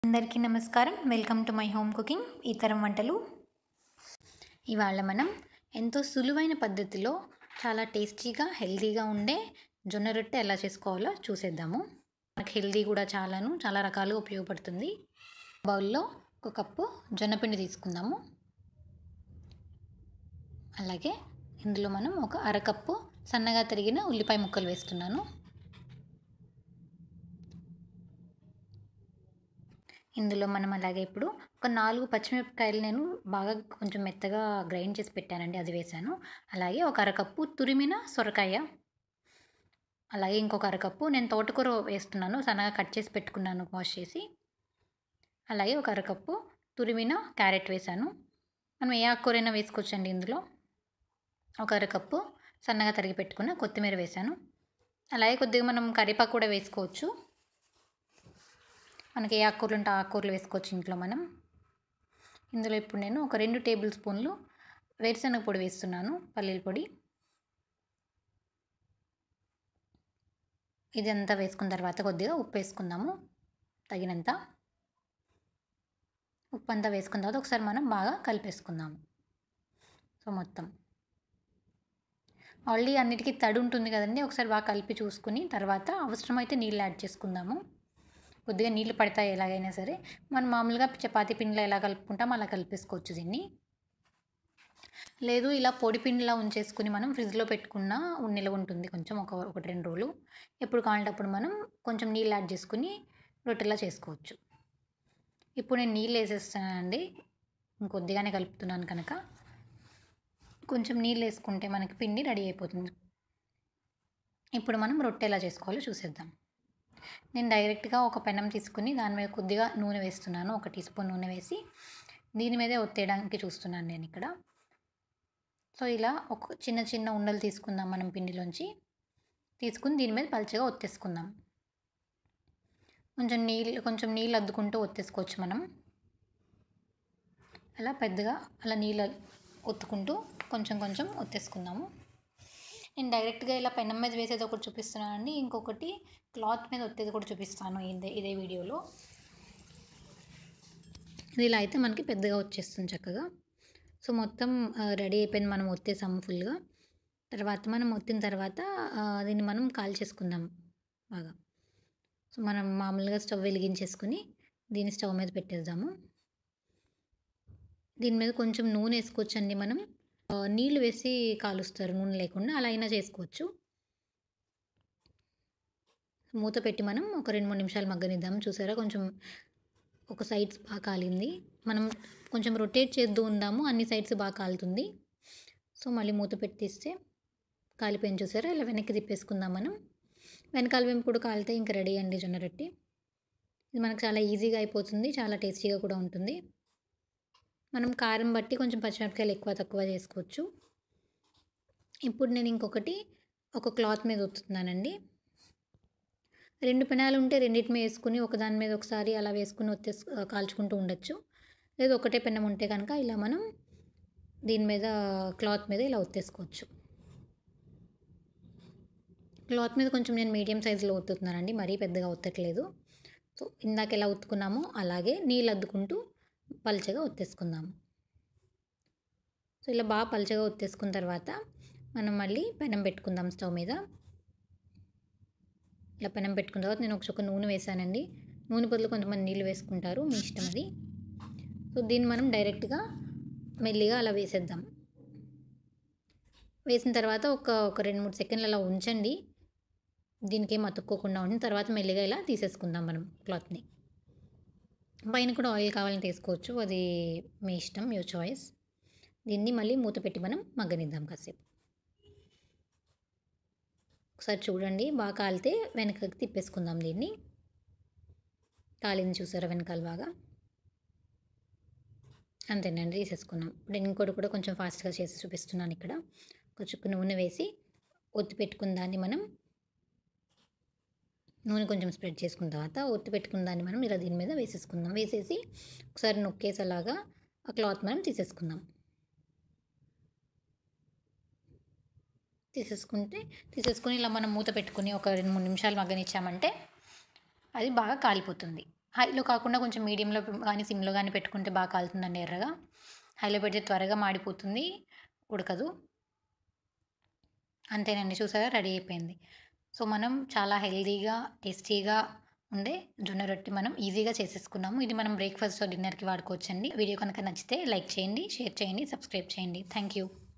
అందరికీ నమస్కారం welcome to my home cooking ఈ తరం వంటలు ఇవాళ మనం ఎంతో సులువైన పద్ధతిలో చాలా టేస్టీగా హెల్తీగా ఉండే జొన్న రొట్టె ఎలా చేసుకోవాలో చూసేద్దాము మనకి హెల్తీ కూడా చాలాను చాలా రకాలుగా ఉపయోగపడుతుంది బౌల్లో ఒక కప్పు జొన్నపిండి తీసుకుందాము అలాగే ఇందులో మనం ఒక అరకప్పు సన్నగా తరిగిన ఉల్లిపాయ ముక్కలు వేస్తున్నాను ఇందులో మనం అలాగే ఇప్పుడు ఒక నాలుగు పచ్చిమిరపకాయలు నేను బాగా కొంచెం మెత్తగా గ్రైండ్ చేసి పెట్టానండి అది వేసాను అలాగే ఒక అరకప్పు తురిమిన సొరకాయ అలాగే ఇంకొక అరకప్పు నేను తోటకూర వేస్తున్నాను సన్నగా కట్ చేసి పెట్టుకున్నాను వాష్ చేసి అలాగే ఒక అరకప్పు తురిమిన క్యారెట్ వేసాను మనం ఏ ఆకుకూరైనా వేసుకోవచ్చండి ఇందులో ఒక అరకప్పు సన్నగా తరిగి పెట్టుకున్న కొత్తిమీర వేసాను అలాగే కొద్దిగా మనం కరివేపాకు కూడా వేసుకోవచ్చు మనకి ఏ ఆకుకూరలు ఉంటే ఆకుకూరలు వేసుకోవచ్చు ఇంట్లో మనం ఇందులో ఇప్పుడు నేను ఒక రెండు టేబుల్ స్పూన్లు వేరుశనగ పొడి వేస్తున్నాను పల్లీల పొడి ఇదంతా వేసుకున్న తర్వాత కొద్దిగా ఉప్పు వేసుకుందాము తగినంత ఉప్పు అంతా వేసుకున్న తర్వాత ఒకసారి మనం బాగా కలిపేసుకుందాము సో మొత్తం ఆల్రెడీ అన్నిటికీ తడి ఉంటుంది కదండి ఒకసారి బాగా కలిపి చూసుకుని తర్వాత అవసరమైతే నీళ్ళు యాడ్ చేసుకుందాము కొద్దిగా నీళ్ళు పడతాయి ఎలాగైనా సరే మనం మామూలుగా చపాతీ పిండిలో ఎలా కలుపుకుంటాం అలా కలిపేసుకోవచ్చు దీన్ని లేదు ఇలా పొడి పిండిలా ఉంచేసుకుని మనం ఫ్రిడ్జ్లో పెట్టుకున్న నిల్వ ఉంటుంది కొంచెం ఒక ఒకటి రెండు రోజులు ఎప్పుడు కావాలంటప్పుడు మనం కొంచెం నీళ్ళు యాడ్ చేసుకుని రొట్టెలా చేసుకోవచ్చు ఇప్పుడు నేను నీళ్ళు వేసేస్తానండి ఇంకొద్దిగానే కలుపుతున్నాను కనుక కొంచెం నీళ్ళు వేసుకుంటే మనకి పిండి రెడీ అయిపోతుంది ఇప్పుడు మనం రొట్టె ఎలా చేసుకోవాలో చూసేద్దాం నేను డైరెక్ట్గా ఒక పెనం తీసుకుని దాని మీద కొద్దిగా నూనె వేస్తున్నాను ఒక టీ స్పూన్ నూనె వేసి దీని మీదే ఒత్తేయడానికి చూస్తున్నాను నేను ఇక్కడ సో ఇలా ఒక చిన్న చిన్న ఉండలు తీసుకుందాం మనం పిండిలోంచి తీసుకుని దీని మీద పలుచగా ఒత్తేసుకుందాం కొంచెం నీళ్ళు కొంచెం నీళ్ళు అద్దుకుంటూ ఒత్తేసుకోవచ్చు మనం అలా పెద్దగా అలా నీళ్ళు ఒత్తుకుంటూ కొంచెం కొంచెం ఒత్తేసుకుందాము నేను డైరెక్ట్గా ఇలా పెనం మీద వేసేది ఒకటి చూపిస్తున్నానండి ఇంకొకటి క్లాత్ మీద ఒత్తేది కూడా చూపిస్తాను ఇదే ఇదే వీడియోలో ఇది ఇలా అయితే మనకి పెద్దగా వచ్చేస్తుంది చక్కగా సో మొత్తం రెడీ అయిపోయింది మనం ఒత్తేసాము ఫుల్గా తర్వాత మనం ఒత్తిన తర్వాత దీన్ని మనం కాల్ చేసుకుందాం బాగా సో మనం మామూలుగా స్టవ్ వెలిగించేసుకుని దీన్ని స్టవ్ మీద పెట్టేద్దాము దీని మీద కొంచెం నూనె వేసుకోవచ్చండి మనం నీళ్ళు వేసి కాలుస్తారు నూనె లేకుండా అలా అయినా చేసుకోవచ్చు మూత పెట్టి మనం ఒక రెండు మూడు నిమిషాలు మగ్గనిద్దాం చూసారా కొంచెం ఒక సైడ్స్ బాగా కాలింది మనం కొంచెం రొటేట్ చేద్దు ఉందాము అన్ని సైడ్స్ బాగా కాలుతుంది సో మళ్ళీ మూత పెట్టి తీస్తే కాలిపోయిన చూసారా ఇలా వెనక్కి తిప్పేసుకుందాం మనం వెనకాల వెంపు కూడా కాలితే ఇంకా రెడీ అండి జొన్న రొట్టి ఇది మనకు చాలా ఈజీగా అయిపోతుంది చాలా టేస్టీగా కూడా ఉంటుంది మనం కారం బట్టి కొంచెం పచ్చిమిరపకాయలు ఎక్కువ తక్కువ చేసుకోవచ్చు ఇప్పుడు నేను ఇంకొకటి ఒక క్లాత్ మీద ఒత్తుతున్నానండి రెండు పెనాలు ఉంటే రెండింటి మీద వేసుకుని ఒకదాని మీద ఒకసారి అలా వేసుకుని ఒత్తేసు కాల్చుకుంటూ ఉండొచ్చు లేదు ఒకటే పెనం ఉంటే కనుక ఇలా మనం దీని మీద క్లాత్ మీద ఇలా ఒత్తేసుకోవచ్చు క్లాత్ మీద కొంచెం నేను మీడియం సైజులో ఒత్తుతున్నానండి మరీ పెద్దగా ఒత్తట్లేదు సో ఇందాక ఎలా ఒత్తుకున్నామో అలాగే నీళ్ళు అద్దుకుంటూ పల్చగా ఒత్తేసుకుందాము సో ఇలా బాగా పల్చగా ఒత్తేసుకున్న తర్వాత మనం మళ్ళీ పెనం పెట్టుకుందాం స్టవ్ మీద ఇలా పెనం పెట్టుకున్న తర్వాత నేను ఒక చుక్క నూనె వేసానండి నూనె బదులు కొంతమంది నీళ్ళు వేసుకుంటారు మీ ఇష్టం అది సో దీన్ని మనం డైరెక్ట్గా మెల్లిగా అలా వేసేద్దాం వేసిన తర్వాత ఒక ఒక రెండు మూడు సెకండ్లు అలా ఉంచండి దీనికి ఏం అతుక్కోకుండా ఉండి తర్వాత మెల్లిగా ఇలా తీసేసుకుందాం మనం క్లాత్ని పైన కూడా ఆయిల్ కావాలని తీసుకోవచ్చు అది మీ ఇష్టం యువర్ చాయిస్ దీన్ని మళ్ళీ మూత పెట్టి మనం మగ్గనిద్దాం కాసేపు ఒకసారి చూడండి బాగా కాలితే వెనకకి తిప్పేసుకుందాం దీన్ని కాలింది చూసారా వెనకాల బాగా అంతేనండి తీసేసుకున్నాం ఇప్పుడు ఇంకోటి కూడా కొంచెం ఫాస్ట్గా చేసి చూపిస్తున్నాను ఇక్కడ ఒక చుక్క నూనె వేసి ఒత్తి పెట్టుకున్న దాన్ని మనం నూనె కొంచెం స్ప్రెడ్ చేసుకున్న తర్వాత ఒత్తి పెట్టుకున్న దాన్ని మనం ఇలా దీని మీద వేసేసుకుందాం వేసేసి ఒకసారి నొక్కేసేలాగా ఆ క్లాత్ మనం తీసేసుకుందాం తీసేసుకుంటే తీసేసుకొని ఇలా మనం మూత పెట్టుకుని ఒక రెండు మూడు నిమిషాలు మగ్గనిచ్చామంటే అది బాగా కాలిపోతుంది హైలో కాకుండా కొంచెం మీడియంలో కానీ సిమ్లో కానీ పెట్టుకుంటే బాగా కాలుతుందండి ఎర్రగా హైలో పెడితే త్వరగా మాడిపోతుంది ఉడకదు అంతేనండి చూసారా రెడీ అయిపోయింది సో మనం చాలా హెల్తీగా టేస్టీగా ఉండే జొన్న రొట్టె మనం ఈజీగా చేసేసుకున్నాము ఇది మనం బ్రేక్ఫాస్ట్ డిన్నర్కి వాడుకోవచ్చండి వీడియో కనుక నచ్చితే లైక్ చేయండి షేర్ చేయండి సబ్స్క్రైబ్ చేయండి థ్యాంక్ యూ